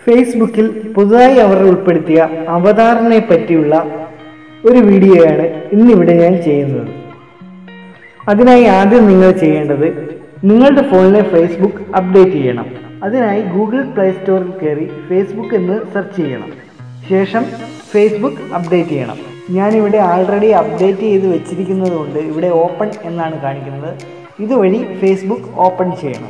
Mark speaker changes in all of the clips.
Speaker 1: ഫേസ്ബുക്കിൽ പുതുതായി അവർ ഉൾപ്പെടുത്തിയ അവതാറിനെ പറ്റിയുള്ള ഒരു വീഡിയോയാണ് ഇന്നിവിടെ ഞാൻ ചെയ്യുന്നത് അതിനായി ആദ്യം നിങ്ങൾ ചെയ്യേണ്ടത് നിങ്ങളുടെ ഫോണിലെ ഫേസ്ബുക്ക് അപ്ഡേറ്റ് ചെയ്യണം അതിനായി ഗൂഗിൾ പ്ലേ സ്റ്റോറിൽ കയറി ഫേസ്ബുക്ക് എന്ന് സെർച്ച് ചെയ്യണം ശേഷം ഫേസ്ബുക്ക് അപ്ഡേറ്റ് ചെയ്യണം ഞാനിവിടെ ആൾറെഡി അപ്ഡേറ്റ് ചെയ്ത് വെച്ചിരിക്കുന്നത് കൊണ്ട് ഇവിടെ ഓപ്പൺ എന്നാണ് കാണിക്കുന്നത് ഇതുവഴി ഫേസ്ബുക്ക് ഓപ്പൺ ചെയ്യണം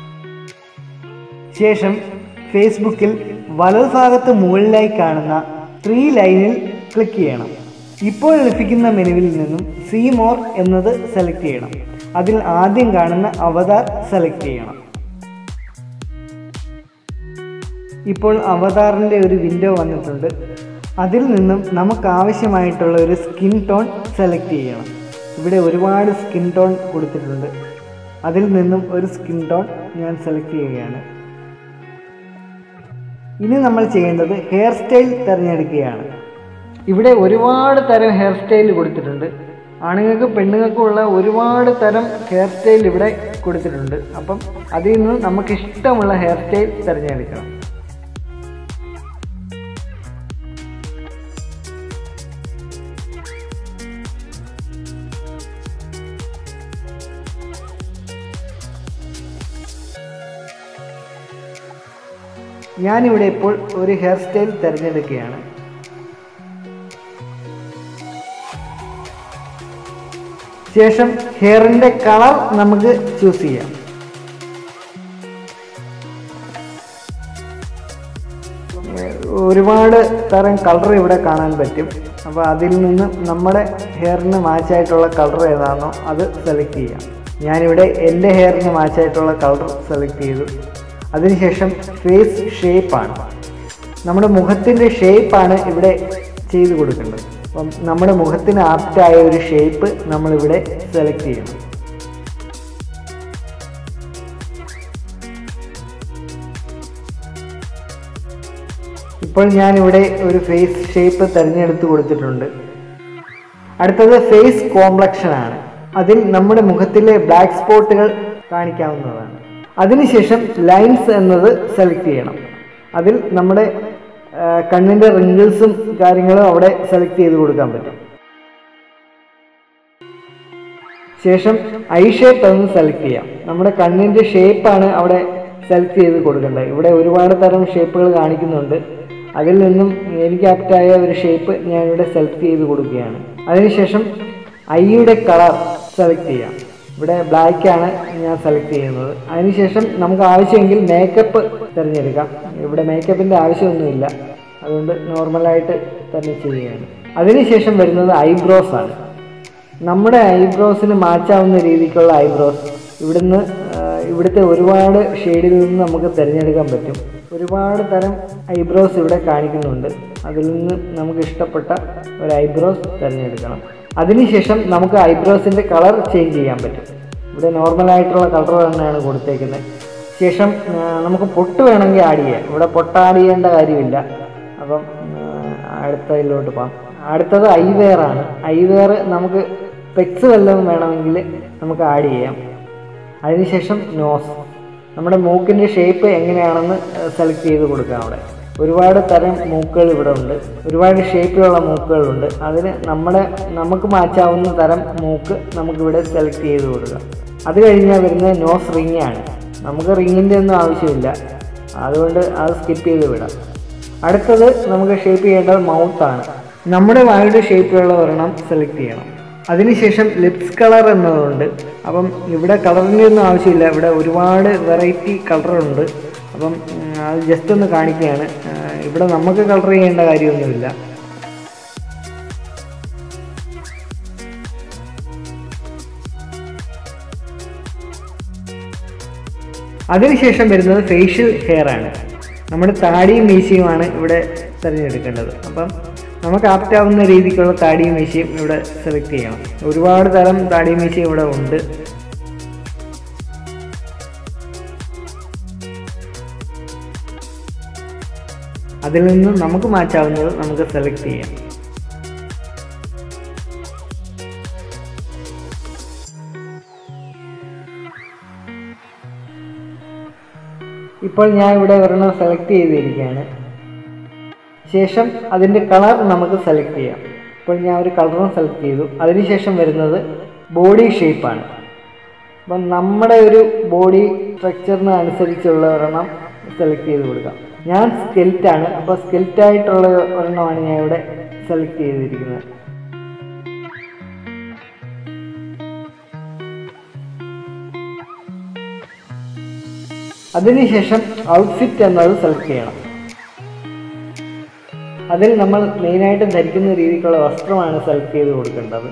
Speaker 1: ശേഷം ഫേസ്ബുക്കിൽ വലതുഭാഗത്ത് മുകളിലായി കാണുന്ന ത്രീ ലൈനിൽ ക്ലിക്ക് ചെയ്യണം ഇപ്പോൾ ലഭിക്കുന്ന മെനുവിൽ നിന്നും സീ മോർ എന്നത് സെലക്ട് ചെയ്യണം അതിൽ ആദ്യം കാണുന്ന അവതാർ സെലക്ട് ചെയ്യണം ഇപ്പോൾ അവതാറിൻ്റെ ഒരു വിൻഡോ വന്നിട്ടുണ്ട് അതിൽ നിന്നും നമുക്ക് ആവശ്യമായിട്ടുള്ള ഒരു സ്കിൻ ടോൺ സെലക്ട് ചെയ്യണം ഇവിടെ ഒരുപാട് സ്കിൻ ടോൺ കൊടുത്തിട്ടുണ്ട് അതിൽ നിന്നും ഒരു സ്കിൻ ടോൺ ഞാൻ സെലക്ട് ചെയ്യുകയാണ് ഇനി നമ്മൾ ചെയ്യേണ്ടത് ഹെയർ സ്റ്റൈൽ തിരഞ്ഞെടുക്കുകയാണ് ഇവിടെ ഒരുപാട് തരം ഹെയർ സ്റ്റൈൽ കൊടുത്തിട്ടുണ്ട് ആണുങ്ങൾക്കും പെണ്ണുങ്ങൾക്കും ഉള്ള ഒരുപാട് തരം ഹെയർ സ്റ്റൈൽ ഇവിടെ കൊടുത്തിട്ടുണ്ട് അപ്പം അതിൽ നിന്ന് നമുക്ക് ഇഷ്ടമുള്ള ഹെയർ സ്റ്റൈൽ തിരഞ്ഞെടുക്കണം ഞാനിവിടെ ഇപ്പോൾ ഒരു ഹെയർ സ്റ്റൈൽ തിരഞ്ഞെടുക്കുകയാണ് ശേഷം ഹെയറിൻ്റെ കളർ നമുക്ക് ചൂസ് ചെയ്യാം ഒരുപാട് തരം കളർ ഇവിടെ കാണാൻ പറ്റും അപ്പോൾ അതിൽ നിന്ന് നമ്മുടെ ഹെയറിന് മാച്ചായിട്ടുള്ള കളർ ഏതാണോ അത് സെലക്ട് ചെയ്യാം ഞാനിവിടെ എൻ്റെ ഹെയറിന് മാച്ചായിട്ടുള്ള കളർ സെലക്ട് ചെയ്തു അതിനുശേഷം ഫേസ് ഷേപ്പാണ് നമ്മുടെ മുഖത്തിൻ്റെ ഷേപ്പാണ് ഇവിടെ ചെയ്ത് കൊടുക്കേണ്ടത് അപ്പം നമ്മുടെ മുഖത്തിന് ആപ്റ്റായ ഒരു ഷേപ്പ് നമ്മളിവിടെ സെലക്ട് ചെയ്യണം ഇപ്പോൾ ഞാനിവിടെ ഒരു ഫേസ് ഷേപ്പ് തിരഞ്ഞെടുത്ത് കൊടുത്തിട്ടുണ്ട് അടുത്തത് ഫേസ് കോംപ്ലക്ഷൻ ആണ് അതിൽ നമ്മുടെ മുഖത്തിലെ ബ്ലാക്ക് സ്പോട്ടുകൾ കാണിക്കാവുന്നതാണ് അതിനുശേഷം ലൈൻസ് എന്നത് സെലക്ട് ചെയ്യണം അതിൽ നമ്മുടെ കണ്ണിൻ്റെ റിങ്കിൾസും കാര്യങ്ങളും അവിടെ സെലക്ട് ചെയ്ത് കൊടുക്കാൻ പറ്റും ശേഷം ഐ ഷേപ്പ് എന്ന് സെലക്ട് ചെയ്യാം നമ്മുടെ കണ്ണിൻ്റെ ഷേപ്പാണ് അവിടെ സെലക്ട് ചെയ്ത് കൊടുക്കേണ്ടത് ഇവിടെ ഒരുപാട് തരം ഷേപ്പുകൾ കാണിക്കുന്നുണ്ട് അതിൽ നിന്നും എനിക്ക് ആപ്റ്റായ ഒരു ഷേപ്പ് ഞാനിവിടെ സെലക്ട് ചെയ്ത് കൊടുക്കുകയാണ് അതിനുശേഷം ഐയുടെ കളർ സെലക്ട് ചെയ്യാം ഇവിടെ ബ്ലാക്ക് ആണ് ഞാൻ സെലക്ട് ചെയ്യുന്നത് അതിനുശേഷം നമുക്ക് ആവശ്യമെങ്കിൽ മേക്കപ്പ് തിരഞ്ഞെടുക്കാം ഇവിടെ മേക്കപ്പിൻ്റെ ആവശ്യമൊന്നുമില്ല അതുകൊണ്ട് നോർമലായിട്ട് തന്നെ ചെയ്യുകയാണ് അതിനുശേഷം വരുന്നത് ഐബ്രോസ് ആണ് നമ്മുടെ ഐബ്രോസിന് മാച്ചാവുന്ന രീതിക്കുള്ള ഐബ്രോസ് ഇവിടുന്ന് ഇവിടുത്തെ ഒരുപാട് ഷെയ്ഡിൽ നിന്ന് നമുക്ക് തിരഞ്ഞെടുക്കാൻ പറ്റും ഒരുപാട് തരം ഐബ്രോസ് ഇവിടെ കാണിക്കുന്നുണ്ട് അതിൽ നിന്ന് നമുക്ക് ഇഷ്ടപ്പെട്ട ഒരു ഐബ്രോസ് തിരഞ്ഞെടുക്കണം അതിനുശേഷം നമുക്ക് ഐബ്രോസിൻ്റെ കളർ ചേഞ്ച് ചെയ്യാൻ പറ്റും ഇവിടെ നോർമലായിട്ടുള്ള കളർ തന്നെയാണ് കൊടുത്തേക്കുന്നത് ശേഷം നമുക്ക് പൊട്ട് വേണമെങ്കിൽ ആഡ് ചെയ്യാം ഇവിടെ പൊട്ട് ആഡ് ചെയ്യേണ്ട കാര്യമില്ല അപ്പം അടുത്തതിലോട്ട് പോകാം അടുത്തത് ഐവെയർ ആണ് ഐവെയർ നമുക്ക് പെക്സ് വല്ലതും വേണമെങ്കിൽ നമുക്ക് ആഡ് ചെയ്യാം അതിനുശേഷം നോസ് നമ്മുടെ മൂക്കിൻ്റെ ഷേപ്പ് എങ്ങനെയാണെന്ന് സെലക്ട് ചെയ്ത് കൊടുക്കാം അവിടെ ഒരുപാട് തരം മൂക്കുകൾ ഇവിടെ ഉണ്ട് ഒരുപാട് ഷേപ്പിലുള്ള മൂക്കുകളുണ്ട് അതിന് നമ്മുടെ നമുക്ക് മാറ്റാവുന്ന തരം മൂക്ക് നമുക്കിവിടെ സെലക്ട് ചെയ്ത് കൊടുക്കാം അത് കഴിഞ്ഞാൽ വരുന്നത് നോസ് റിങ് ആണ് നമുക്ക് റിങ്ങിൻ്റെ ഒന്നും ആവശ്യമില്ല അതുകൊണ്ട് അത് സ്കിപ്പ് ചെയ്ത് വിടാം അടുത്തത് നമുക്ക് ഷേപ്പ് ചെയ്യേണ്ടത് മൗത്താണ് നമ്മുടെ വായുടെ ഷേപ്പിലുള്ള ഒരെണ്ണം സെലക്ട് ചെയ്യണം അതിനുശേഷം ലിപ്സ് കളർ എന്നതുണ്ട് അപ്പം ഇവിടെ കളറിൻ്റെ ഒന്നും ആവശ്യമില്ല ഇവിടെ ഒരുപാട് വെറൈറ്റി കളറുണ്ട് അപ്പം അത് ജസ്റ്റ് ഒന്ന് കാണിക്കുകയാണ് ഇവിടെ നമുക്ക് കളർ ചെയ്യേണ്ട കാര്യമൊന്നുമില്ല അതിനുശേഷം വരുന്നത് ഫേഷ്യൽ ഹെയർ ആണ് നമ്മുടെ താടിയും മീശയുമാണ് ഇവിടെ തിരഞ്ഞെടുക്കേണ്ടത് അപ്പം നമുക്ക് ആപ്റ്റാവുന്ന രീതിക്കുള്ള താടിയും മീശയും ഇവിടെ സെലക്ട് ചെയ്യണം ഒരുപാട് തരം താടിയും മീശയും ഇവിടെ ഉണ്ട് അതിൽ നിന്ന് നമുക്ക് മാറ്റാവുന്നത് നമുക്ക് സെലക്ട് ചെയ്യാം ഇപ്പോൾ ഞാൻ ഇവിടെ ഒരെണ്ണം സെലക്ട് ചെയ്തിരിക്കുകയാണ് ശേഷം അതിൻ്റെ കളർ നമുക്ക് സെലക്ട് ചെയ്യാം ഇപ്പോൾ ഞാൻ ഒരു കളറും സെലക്ട് ചെയ്തു അതിനുശേഷം വരുന്നത് ബോഡി ഷേപ്പാണ് അപ്പം നമ്മുടെ ഒരു ബോഡി സ്ട്രക്ചറിന് അനുസരിച്ചുള്ള ഒരെണ്ണം സെലക്ട് ചെയ്ത് കൊടുക്കാം ഞാൻ സ്കെൽറ്റാണ് അപ്പോൾ സ്കെൽറ്റായിട്ടുള്ള ഒരെണ്ണമാണ് ഞാൻ ഇവിടെ സെലക്ട് ചെയ്തിരിക്കുന്നത് അതിനുശേഷം ഔട്ട്ഫിറ്റ് എന്നത് സെലക്ട് ചെയ്യണം അതിൽ നമ്മൾ മെയിനായിട്ടും ധരിക്കുന്ന രീതിക്കുള്ള വസ്ത്രമാണ് സെലക്ട് ചെയ്ത് കൊടുക്കേണ്ടത്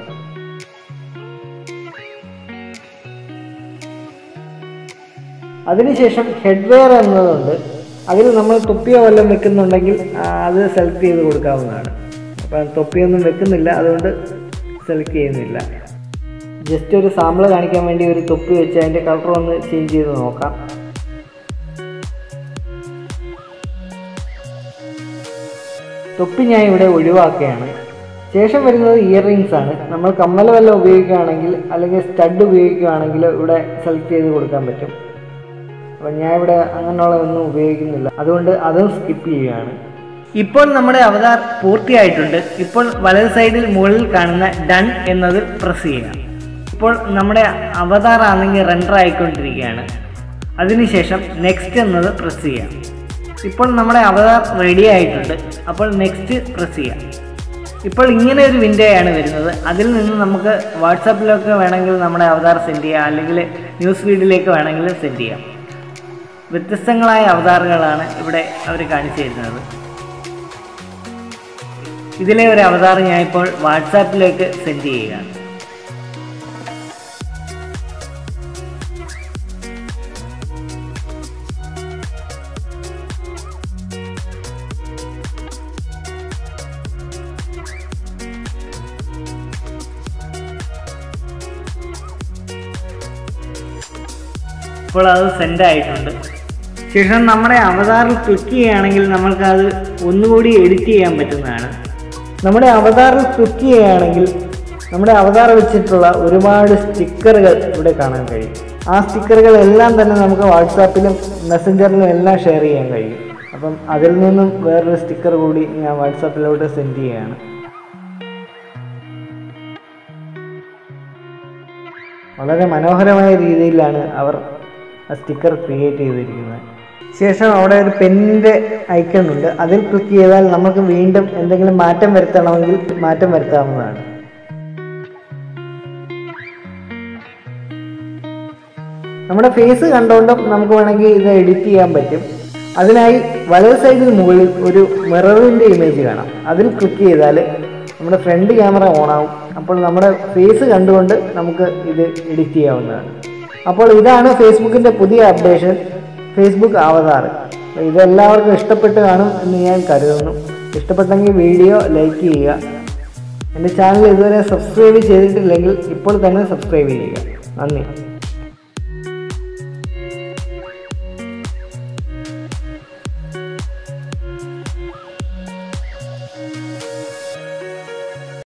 Speaker 1: അതിനുശേഷം ഹെഡ്വെയർ എന്നതുണ്ട് അതിൽ നമ്മൾ തൊപ്പിയോ വല്ലതും വെക്കുന്നുണ്ടെങ്കിൽ ആ, അത് സെലക്ട് ചെയ്ത് കൊടുക്കാവുന്നതാണ് അപ്പം തൊപ്പിയൊന്നും വെക്കുന്നില്ല അതുകൊണ്ട് സെലക്ട് ചെയ്യുന്നില്ല ജസ്റ്റ് ഒരു സാമ്പിൾ കാണിക്കാൻ വേണ്ടി ഒരു തൊപ്പി വെച്ച് അതിൻ്റെ കളർ ഒന്ന് ചേഞ്ച് ചെയ്ത് നോക്കാം തൊപ്പി ഞാൻ ഇവിടെ ഒഴിവാക്കുകയാണ് ശേഷം വരുന്നത് ഇയർ റിങ്സ് ആണ് നമ്മൾ കമ്മൽ വല്ലതും ഉപയോഗിക്കുകയാണെങ്കിൽ അല്ലെങ്കിൽ സ്റ്റഡ് ഉപയോഗിക്കുകയാണെങ്കിൽ ഇവിടെ സെലക്ട് ചെയ്ത് കൊടുക്കാൻ പറ്റും അപ്പം ഞാൻ ഇവിടെ അങ്ങനെയുള്ള ഒന്നും ഉപയോഗിക്കുന്നില്ല അതുകൊണ്ട് അതും സ്കിപ്പ് ചെയ്യുകയാണ് ഇപ്പോൾ നമ്മുടെ അവതാർ പൂർത്തിയായിട്ടുണ്ട് ഇപ്പോൾ വലത് സൈഡിൽ മുകളിൽ കാണുന്ന ഡൺ എന്നത് പ്രസ് ചെയ്യുക ഇപ്പോൾ നമ്മുടെ അവതാർ ആണെങ്കിൽ റെൻഡർ ആയിക്കൊണ്ടിരിക്കുകയാണ് അതിനുശേഷം നെക്സ്റ്റ് എന്നത് പ്രസ് ചെയ്യാം ഇപ്പോൾ നമ്മുടെ അവതാർ റെഡി ആയിട്ടുണ്ട് അപ്പോൾ നെക്സ്റ്റ് പ്രസ് ചെയ്യാം ഇപ്പോൾ ഇങ്ങനെ ഒരു വിൻഡോയാണ് വരുന്നത് അതിൽ നിന്ന് നമുക്ക് വാട്സാപ്പിലൊക്കെ വേണമെങ്കിൽ നമ്മുടെ അവതാർ സെൻഡ് ചെയ്യാം അല്ലെങ്കിൽ ന്യൂസ് ഫീഡിലേക്ക് വേണമെങ്കിൽ സെൻഡ് ചെയ്യാം വ്യത്യസ്തങ്ങളായ അവതാറുകളാണ് ഇവിടെ അവർ കാണിച്ചു തരുന്നത് ഇതിലെ ഒരു അവതാർ ഞാനിപ്പോൾ വാട്സാപ്പിലേക്ക് സെൻഡ് ചെയ്യുകയാണ് ഇപ്പോൾ അത് സെൻഡ് ആയിട്ടുണ്ട് ശേഷം നമ്മുടെ അവതാറിൽ ക്ലിക്ക് ചെയ്യുകയാണെങ്കിൽ നമ്മൾക്ക് അത് ഒന്നുകൂടി എഡിറ്റ് ചെയ്യാൻ പറ്റുന്നതാണ് നമ്മുടെ അവതാറിൽ ക്ലിക്ക് ചെയ്യുകയാണെങ്കിൽ നമ്മുടെ അവതാർ വെച്ചിട്ടുള്ള ഒരുപാട് സ്റ്റിക്കറുകൾ ഇവിടെ കാണാൻ കഴിയും ആ സ്റ്റിക്കറുകൾ എല്ലാം തന്നെ നമുക്ക് വാട്സാപ്പിലും മെസ്സഞ്ചറിലും എല്ലാം ഷെയർ ചെയ്യാൻ കഴിയും അപ്പം അതിൽ നിന്നും വേറൊരു സ്റ്റിക്കർ കൂടി ഞാൻ വാട്സാപ്പിലോട്ട് സെൻഡ് ചെയ്യുകയാണ് വളരെ മനോഹരമായ രീതിയിലാണ് അവർ ആ സ്റ്റിക്കർ ക്രിയേറ്റ് ചെയ്തിരിക്കുന്നത് ശേഷം അവിടെ ഒരു പെന്നിൻ്റെ ഐക്കൺ ഉണ്ട് അതിൽ ക്ലിക്ക് ചെയ്താൽ നമുക്ക് വീണ്ടും എന്തെങ്കിലും മാറ്റം വരുത്തണമെങ്കിൽ മാറ്റം വരുത്താവുന്നതാണ് നമ്മുടെ ഫേസ് കണ്ടുകൊണ്ടും നമുക്ക് വേണമെങ്കിൽ ഇത് എഡിറ്റ് ചെയ്യാൻ പറ്റും അതിനായി വലത് സൈഡിൽ മുകളിൽ ഒരു മിററിൻ്റെ ഇമേജ് കാണാം അതിൽ ക്ലിക്ക് ചെയ്താൽ നമ്മുടെ ഫ്രണ്ട് ക്യാമറ ഓൺ ആവും അപ്പോൾ നമ്മുടെ ഫേസ് കണ്ടുകൊണ്ട് നമുക്ക് ഇത് എഡിറ്റ് ചെയ്യാവുന്നതാണ് അപ്പോൾ ഇതാണ് ഫേസ്ബുക്കിൻ്റെ പുതിയ അപ്ഡേഷൻ ഫേസ്ബുക്ക് അവതാർ അപ്പോൾ ഇതെല്ലാവർക്കും ഇഷ്ടപ്പെട്ട് കാണും എന്ന് ഞാൻ കരുതുന്നു ഇഷ്ടപ്പെട്ടെങ്കിൽ വീഡിയോ ലൈക്ക് ചെയ്യുക എൻ്റെ ചാനൽ ഇതുവരെ സബ്സ്ക്രൈബ് ചെയ്തിട്ടില്ലെങ്കിൽ ഇപ്പോൾ തന്നെ സബ്സ്ക്രൈബ് ചെയ്യുക നന്ദി